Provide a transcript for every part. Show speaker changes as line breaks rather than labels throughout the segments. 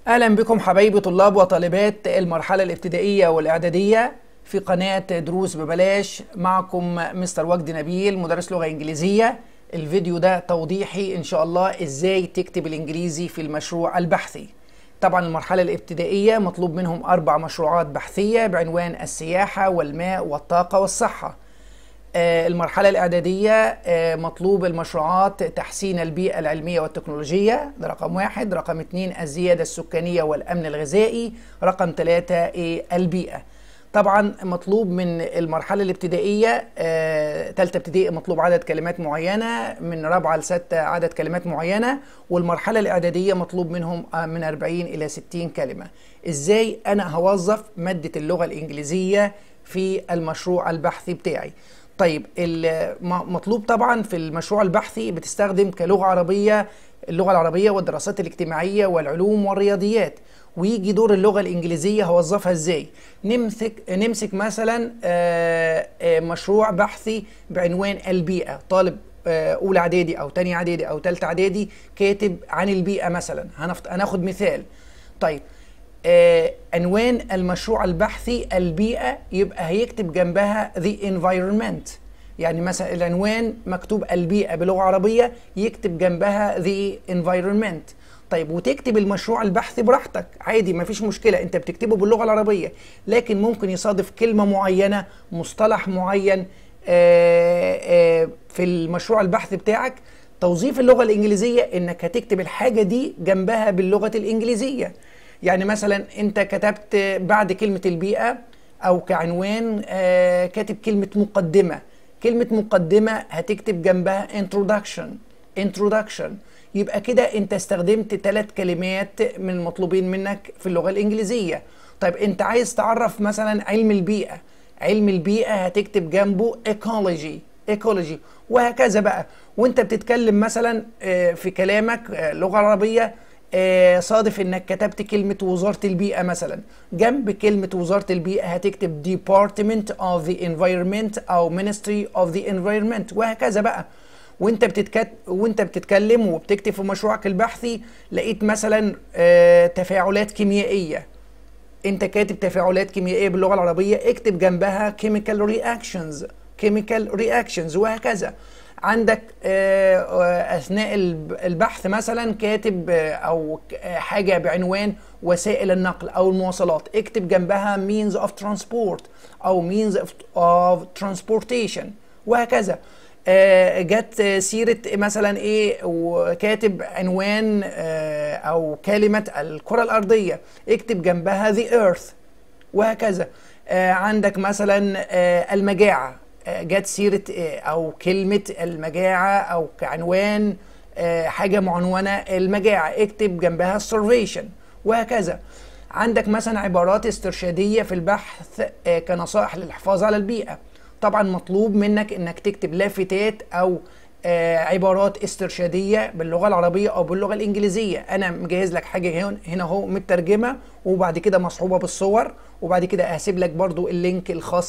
اهلا بكم حبايبي طلاب وطالبات المرحله الابتدائيه والاعداديه في قناه دروس ببلاش معكم مستر وجدي نبيل مدرس لغه انجليزيه الفيديو ده توضيحي ان شاء الله ازاي تكتب الانجليزي في المشروع البحثي طبعا المرحله الابتدائيه مطلوب منهم اربع مشروعات بحثيه بعنوان السياحه والماء والطاقه والصحه المرحلة الإعدادية مطلوب المشروعات تحسين البيئة العلمية والتكنولوجية ده رقم واحد رقم اتنين الزيادة السكانية والأمن الغذائي رقم ثلاثة البيئة طبعا مطلوب من المرحلة الابتدائية ثالثة ابتدائي مطلوب عدد كلمات معينة من رابعة لستة عدد كلمات معينة والمرحلة الإعدادية مطلوب منهم من 40 إلى 60 كلمة إزاي أنا هوظف مادة اللغة الإنجليزية في المشروع البحثي بتاعي طيب مطلوب طبعا في المشروع البحثي بتستخدم كلغة عربية اللغة العربية والدراسات الاجتماعية والعلوم والرياضيات ويجي دور اللغة الإنجليزية هوظفها إزاي نمسك نمسك مثلا مشروع بحثي بعنوان البيئة طالب أولى إعدادي أو تاني إعدادي أو تالتة إعدادي كاتب عن البيئة مثلا هناخد مثال طيب آه عنوان المشروع البحثي البيئة يبقى هيكتب جنبها the environment يعني مثلا العنوان مكتوب البيئة بلغة عربية يكتب جنبها the environment طيب وتكتب المشروع البحثي براحتك عادي مفيش مشكلة انت بتكتبه باللغة العربية لكن ممكن يصادف كلمة معينة مصطلح معين آه آه في المشروع البحثي بتاعك توظيف اللغة الإنجليزية انك هتكتب الحاجة دي جنبها باللغة الإنجليزية يعني مثلا انت كتبت بعد كلمة البيئة او كعنوان آه كاتب كلمة مقدمة كلمة مقدمة هتكتب جنبها introduction introduction يبقى كده انت استخدمت ثلاث كلمات من المطلوبين منك في اللغة الانجليزية طيب انت عايز تعرف مثلا علم البيئة علم البيئة هتكتب جنبه ecology ecology وهكذا بقى وانت بتتكلم مثلا آه في كلامك آه لغة عربية آه صادف انك كتبت كلمة وزارة البيئة مثلا جنب كلمة وزارة البيئة هتكتب Department of the Environment او Ministry of the Environment وهكذا بقى وانت بتتكت... وانت بتتكلم وبتكتب في مشروعك البحثي لقيت مثلا آه تفاعلات كيميائية انت كاتب تفاعلات كيميائية باللغة العربية اكتب جنبها chemical reactions chemical reactions وهكذا عندك اثناء البحث مثلا كاتب او حاجه بعنوان وسائل النقل او المواصلات اكتب جنبها means of transport او means of transportation وهكذا جت سيره مثلا ايه وكاتب عنوان او كلمه الكره الارضيه اكتب جنبها the earth وهكذا عندك مثلا المجاعه جت سيرة أو كلمة المجاعة أو كعنوان حاجة معنونة المجاعة اكتب جنبها starvation وهكذا عندك مثلا عبارات استرشادية في البحث كنصائح للحفاظ على البيئة طبعا مطلوب منك انك تكتب لافتات او عبارات استرشادية باللغة العربية أو باللغة الإنجليزية أنا مجهز لك حاجة هنا أهو مترجمة وبعد كده مصحوبة بالصور وبعد كده هسيب لك برضو اللينك الخاص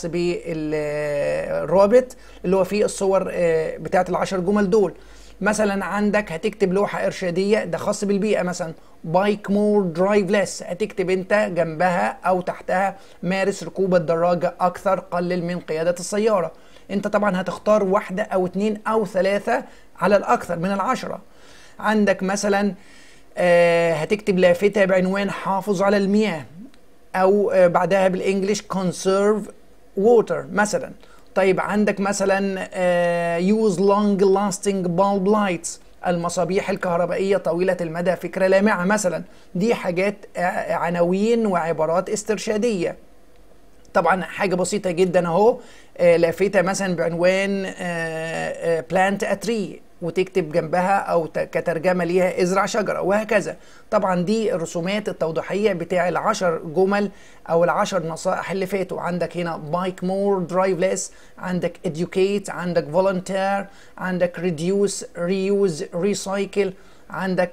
بالرابط اللي هو فيه الصور بتاعة العشر جمل دول مثلا عندك هتكتب لوحة إرشادية ده خاص بالبيئة مثلا بايك مور درايف ليس هتكتب انت جنبها أو تحتها مارس ركوب الدراجة أكثر قلل من قيادة السيارة انت طبعا هتختار واحدة او اتنين او ثلاثة على الاكثر من العشرة عندك مثلا آه هتكتب لافتة بعنوان حافظ على المياه او آه بعدها بالانجليش conserve water مثلا طيب عندك مثلا آه use long lasting bulb lights المصابيح الكهربائية طويلة المدى فكرة لامعة مثلا دي حاجات عناوين وعبارات استرشادية طبعا حاجة بسيطة جدا اهو لافتة مثلا بعنوان بلانت اتري وتكتب جنبها او كترجمة ليها ازرع شجرة وهكذا طبعا دي الرسومات التوضيحية بتاع العشر جمل او العشر نصائح اللي فاتوا عندك هنا بايك مور درايف ليس عندك educate عندك volunteer عندك reduce reuse recycle عندك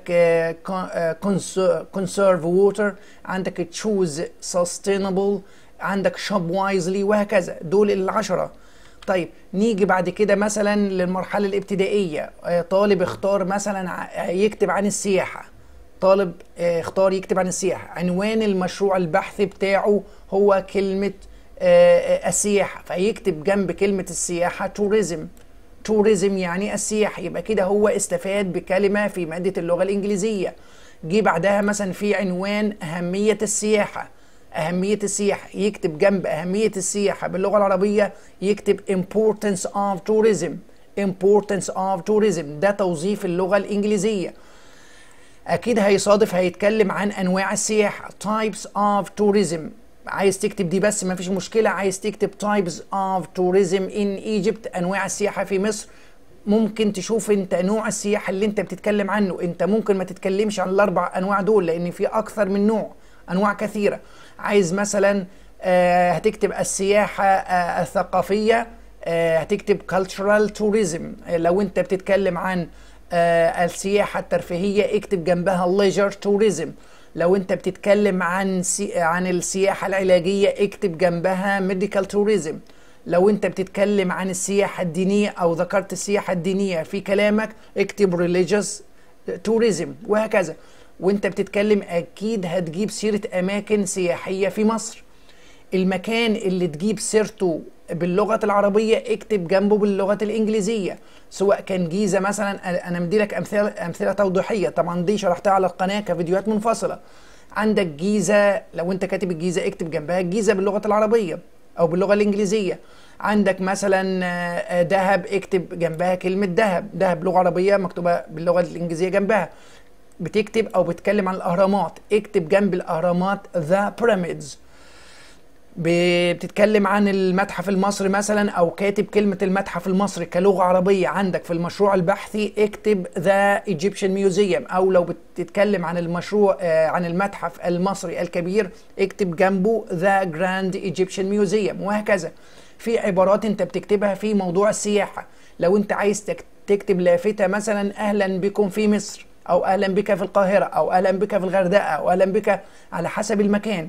conserve water عندك choose sustainable عندك شوب وايزلي وهكذا دول العشرة طيب نيجي بعد كده مثلا للمرحلة الابتدائية طالب اختار مثلا يكتب عن السياحة الطالب آه، اختار يكتب عن السياحة عنوان المشروع البحثي بتاعه هو كلمة آه، آه، السياحة فيكتب جنب كلمة السياحة توريزم توريزم يعني السياحة يبقى كده هو استفاد بكلمة في مادة اللغة الإنجليزية جه بعدها مثلا في عنوان أهمية السياحة أهمية السياحة يكتب جنب أهمية السياحة باللغة العربية يكتب importance of tourism importance of tourism ده توظيف اللغة الإنجليزية أكيد هيصادف هيتكلم عن أنواع السياحة types of tourism عايز تكتب دي بس ما فيش مشكلة عايز تكتب types of tourism in Egypt أنواع السياحة في مصر ممكن تشوف انت نوع السياحة اللي انت بتتكلم عنه انت ممكن ما تتكلمش عن الاربع انواع دول لان في اكثر من نوع انواع كثيرة عايز مثلا آه، هتكتب السياحة آه، الثقافية آه، هتكتب cultural tourism آه، لو انت بتتكلم عن آه، السياحة الترفيهية اكتب جنبها leisure tourism لو انت بتتكلم عن سي... عن السياحة العلاجية اكتب جنبها medical tourism لو انت بتتكلم عن السياحة الدينية او ذكرت السياحة الدينية في كلامك اكتب religious tourism وهكذا وانت بتتكلم اكيد هتجيب سيرة اماكن سياحية في مصر المكان اللي تجيب سيرته باللغة العربية اكتب جنبه باللغة الإنجليزية سواء كان جيزة مثلا أنا مدي لك أمثلة أمثلة توضيحية طبعا دي شرحتها على القناة كفيديوهات منفصلة عندك جيزة لو أنت كاتب الجيزة اكتب جنبها الجيزة باللغة العربية أو باللغة الإنجليزية عندك مثلا آه، دهب اكتب جنبها كلمة دهب دهب لغة عربية مكتوبة باللغة الإنجليزية جنبها بتكتب أو بتتكلم عن الأهرامات اكتب جنب الأهرامات The Pyramids بتتكلم عن المتحف المصري مثلا او كاتب كلمه المتحف المصري كلغه عربيه عندك في المشروع البحثي اكتب ذا ايجيبشن ميوزيوم او لو بتتكلم عن المشروع آه، عن المتحف المصري الكبير اكتب جنبه ذا جراند ايجيبشن ميوزيوم وهكذا في عبارات انت بتكتبها في موضوع السياحه لو انت عايز تك- تكتب لافته مثلا اهلا بكم في مصر او اهلا بك في القاهره او اهلا بك في الغردقه او اهلا بك على حسب المكان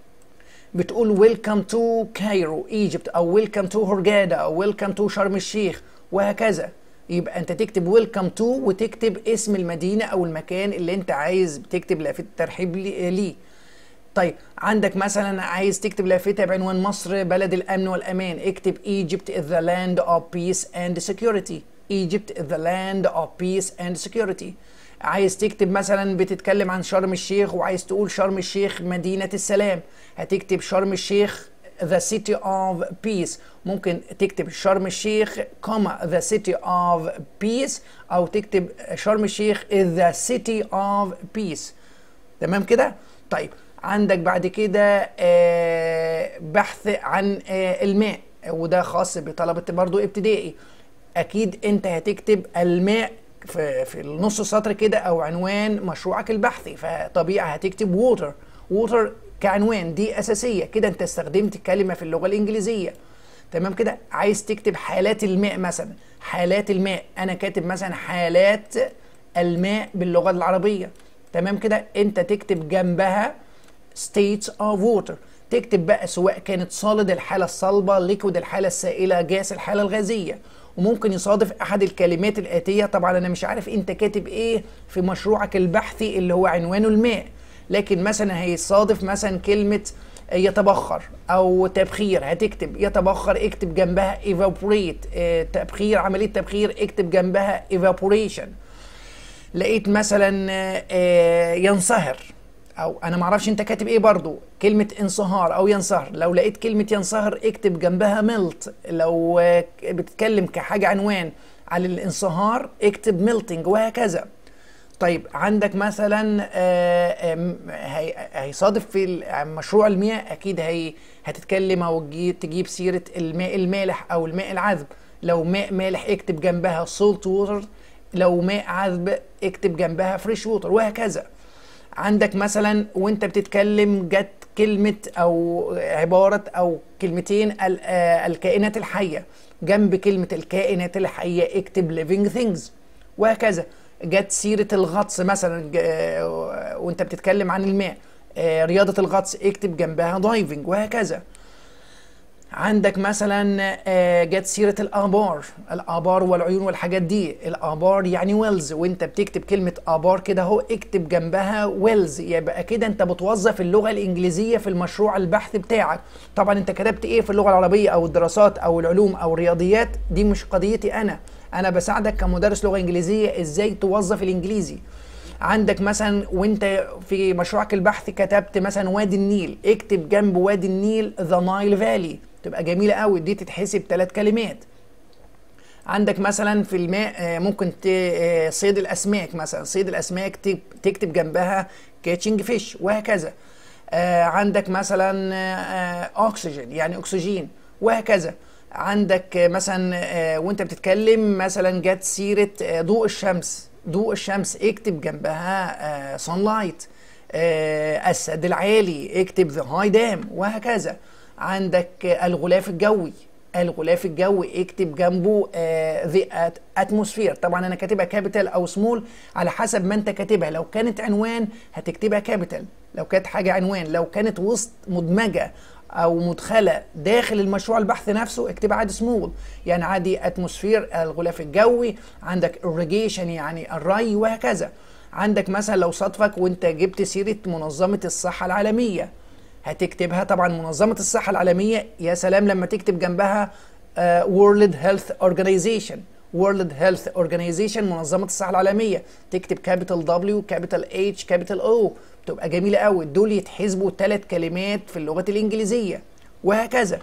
بتقول ويلكم تو كايرو ايجيبت او ويلكم تو هورجادا او ويلكم تو شرم الشيخ وهكذا يبقى انت تكتب ويلكم تو وتكتب اسم المدينه او المكان اللي انت عايز تكتب لافته ترحيب لي- ليه طيب عندك مثلا عايز تكتب لافتة بعنوان مصر بلد الأمن والأمان اكتب Egypt is the land of peace and security Egypt is the land of peace and security عايز تكتب مثلا بتتكلم عن شرم الشيخ وعايز تقول شرم الشيخ مدينة السلام هتكتب شرم الشيخ the city of peace ممكن تكتب شرم الشيخ كوما the city of peace أو تكتب شرم الشيخ is the city of peace تمام كده طيب عندك بعد كده آه، بحث عن آه، الماء وده خاص بطلبة برضو ابتدائي اكيد انت هتكتب الماء في في النص سطر كده او عنوان مشروعك البحثي فطبيعي هتكتب ووتر ووتر كعنوان دي اساسيه كده انت استخدمت كلمه في اللغه الانجليزيه تمام كده عايز تكتب حالات الماء مثلا حالات الماء انا كاتب مثلا حالات الماء باللغه العربيه تمام كده انت تكتب جنبها states of water تكتب بقى سواء كانت صالد الحالة الصلبة ليكويد الحالة السائلة جاس الحالة الغازية وممكن يصادف أحد الكلمات الآتية طبعا أنا مش عارف أنت كاتب إيه في مشروعك البحثي اللي هو عنوانه الماء لكن مثلا هيصادف مثلا كلمة يتبخر أو تبخير هتكتب يتبخر اكتب جنبها evaporate آه، تبخير عملية تبخير اكتب جنبها evaporation لقيت مثلا آه، آه، ينصهر او انا معرفش انت كاتب ايه برضو كلمة انصهار او ينصهر لو لقيت كلمة ينصهر اكتب جنبها ملت لو آه، بتتكلم كحاجة عنوان على الانصهار اكتب ميلتنج وهكذا طيب عندك مثلا آه، آم، هي- هيصادف في ال- مشروع المياه اكيد هي هتتكلم او تجي- تجيب سيرة الماء المالح او الماء العذب لو ماء مالح اكتب جنبها سولت ووتر لو ماء عذب اكتب جنبها فريش ووتر وهكذا عندك مثلا وانت بتتكلم جت كلمة او عبارة او كلمتين ال- آه، الكائنات الحية جنب كلمة الكائنات الحية اكتب living things وهكذا جت سيرة الغطس مثلا ج- آه، وانت بتتكلم عن الماء آه، رياضة الغطس اكتب جنبها دايفنج وهكذا عندك مثلا آه، جت سيرة الآبار الآبار والعيون والحاجات دي الآبار يعني ويلز وانت بتكتب كلمة آبار كده اهو اكتب جنبها ويلز يبقى كده انت بتوظف اللغة الإنجليزية في المشروع البحث بتاعك طبعا انت كتبت ايه في اللغة العربية او الدراسات او العلوم او الرياضيات دي مش قضيتي انا انا بساعدك كمدرس لغة إنجليزيه ازاي توظف الإنجليزي عندك مثلا وانت في مشروعك البحث كتبت مثلا وادي النيل اكتب جنب وادي النيل ذا نايل فالي تبقى جميله قوي دي تتحسب ثلاث كلمات عندك مثلا في الماء آه، ممكن ت- آه، صيد الاسماك مثلا صيد الاسماك تك- تكتب جنبها كاتشنج فيش وهكذا آه، عندك مثلا آه، اكسجين يعني اكسجين وهكذا عندك آه، مثلا آه، وانت بتتكلم مثلا جت سيره آه، ضوء الشمس ضوء الشمس اكتب جنبها سان لايت السد العالي اكتب ذا هاي دام وهكذا عندك آه، الغلاف الجوي الغلاف الجوي اكتب جنبه ذا اتموسفير طبعا انا كاتبها كابيتال او سمول على حسب ما انت كاتبها لو كانت عنوان هتكتبها كابيتال لو كانت حاجه عنوان لو كانت وسط مدمجه او مدخله داخل المشروع البحث نفسه اكتبها عادي سمول يعني عادي اتموسفير الغلاف الجوي عندك irrigation يعني الري وهكذا عندك مثلا لو صادفك وانت جبت سيره منظمه الصحه العالميه هتكتبها طبعا منظمة الصحة العالمية يا سلام لما تكتب جنبها آه، World Health Organization World Health Organization منظمة الصحة العالمية تكتب كابيتال W كابيتال H كابيتال O بتبقى جميلة قوي دول يتحسبوا ثلاث كلمات في اللغة الإنجليزية وهكذا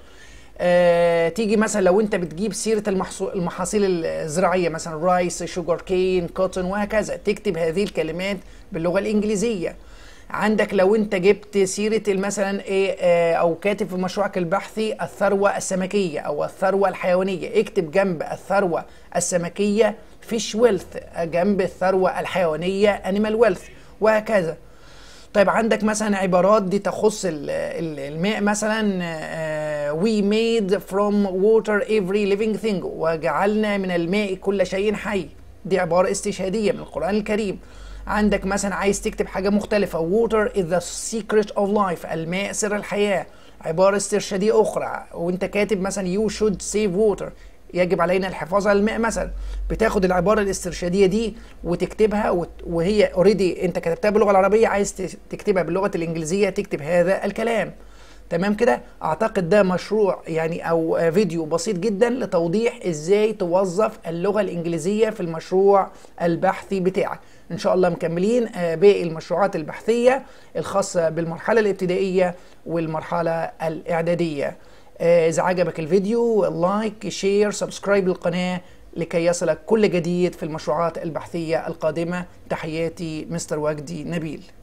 آه، تيجي مثلا لو انت بتجيب سيره المحصو- المحاصيل الزراعيه مثلا رايس شوجر كين كوتون وهكذا تكتب هذه الكلمات باللغه الانجليزيه عندك لو انت جبت سيره مثلا ايه آه، او كاتب في مشروعك البحثي الثروه السمكيه او الثروه الحيوانيه اكتب جنب الثروه السمكيه فيش ويلث جنب الثروه الحيوانيه انيمال ويلث وهكذا طيب عندك مثلا عبارات دي تخص ال- ال- الماء مثلا آه، we made from water every living thing وجعلنا من الماء كل شيء حي دي عبارة استشهادية من القرآن الكريم عندك مثلا عايز تكتب حاجة مختلفة water is the secret of life الماء سر الحياة عبارة استرشادية أخرى وأنت كاتب مثلا you should save water يجب علينا الحفاظ على الماء مثلا بتاخد العباره الاسترشاديه دي وتكتبها وت- وهي اوريدي انت كتبتها باللغه العربيه عايز ت- تكتبها باللغه الانجليزيه تكتب هذا الكلام تمام كده اعتقد ده مشروع يعني او آه، فيديو بسيط جدا لتوضيح ازاي توظف اللغه الانجليزيه في المشروع البحثي بتاعك ان شاء الله مكملين آه، باقي المشروعات البحثيه الخاصه بالمرحله الابتدائيه والمرحله الاعداديه آه، إذا عجبك الفيديو لايك شير سبسكرايب للقناة لكي يصلك كل جديد في المشروعات البحثية القادمة تحياتي مستر وجدي نبيل